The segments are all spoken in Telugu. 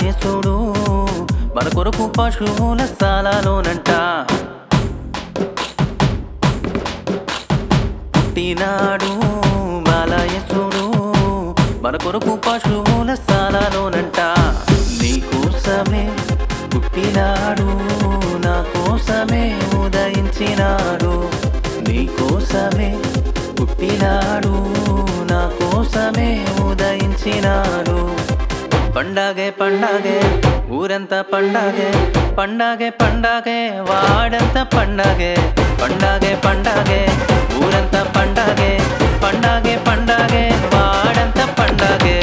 బాలయేసుడు మన కొరకు పశువుల స్థలాలోనంట పుట్టినాడు బాలయేసుడు మన కొరకు పశువుల స్థలాలోనంట నీ కోసమే పుట్టినాడు నా కోసమే ఉదయించినాడు నీ కోసమే పుట్టినాడు నా కోసమే ఉదయించినాడు పండగే పండగే ఊరంతా పండగే పండగే పండగే వాడంతా పండగే పండగే పండగే ఊరంతా పండగే పండగే పండగే వాడంతా పండగే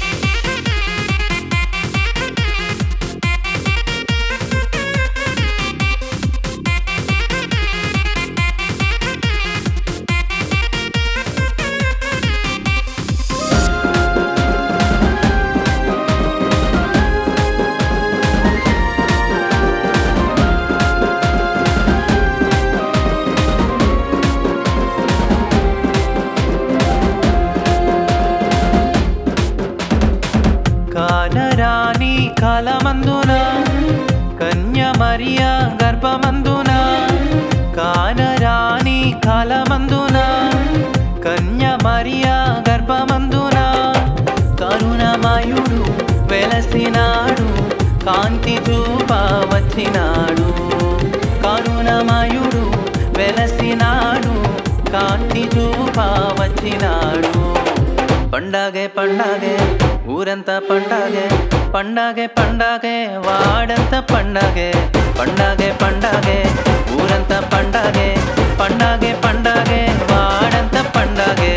కానరాని కాలమందున కన్య మరియా గర్భమందున కానరాని కాలమందున కన్య మరియా గర్భమందున కరుణమయుడు వెలసినాడు కాంతి చూప వచ్చినాడు కరుణమయుడు వెలసినాడు కాంతి చూప వచ్చినాడు పండగే పండగే ఊరంతా పండగే పండగే పండగే వాడంతా పండగే పండగే పండగే ఊరంతా పండగే పండగే పండగే వాడంతా పండగే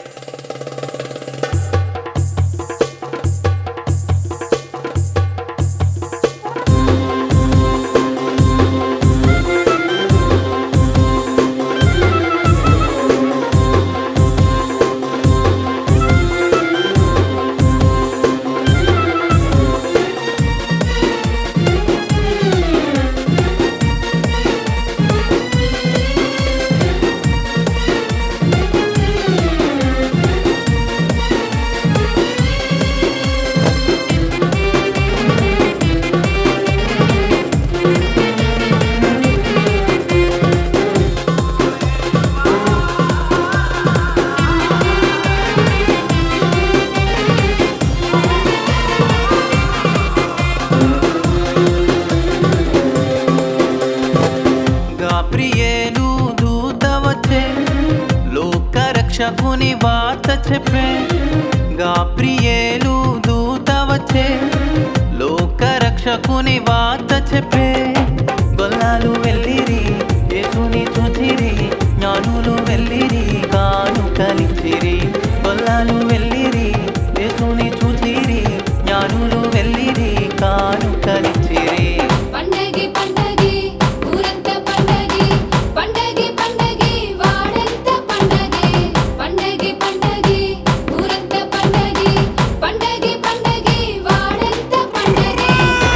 గాబ్రియేలు దూత వచ్చే లోక రక్షకుని వార్త చెప్పే గాబ్రియేలు దూత వచ్చే లోక రక్షకుని వార్త చెప్పే గొల్లాలు వెళ్ళిరి యేసుని చూచిరి జ్ఞానులు వెళ్ళిరి కాను కలిచిరి గొల్లాలు వెళ్ళిరి యేసుని చూచిరి జ్ఞానులు వెళ్ళిరి కాను కలిచిరి పండగి పండగి ఊరంతా పండగి పండగి పండగి వాడంతా పండగి పండగి పండగి ఊరంతా పండగి పండగి పండగి వాడంతా పండగి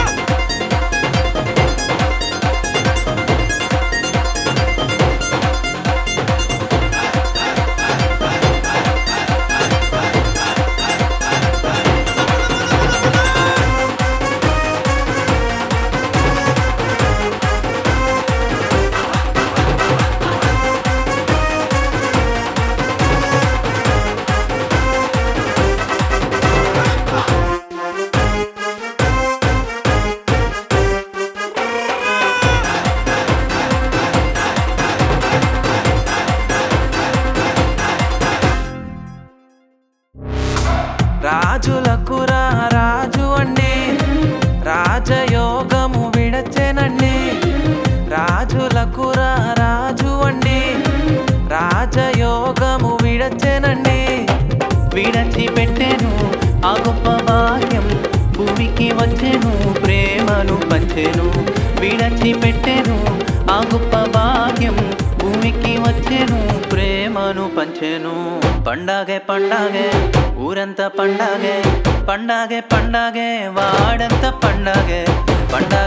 రాజులకు రా రాజు అండి రాజయోగము విడచెనండి రాజులకు రా రాజు అండి రాజయోగము విడచెనండి విడచి పెట్టెను ఆ గొప్ప భాగ్యం భూమికి వచ్చెను ప్రేమను పంచెను విడచి పెట్టెను ఆ గొప్ప భాగ్యం భూమికి వచ్చెను ప్రేమను పంచెను పండగే పండగే ఊరంతా పండగే పండగే పండగే వాడంతా పండగే పండగే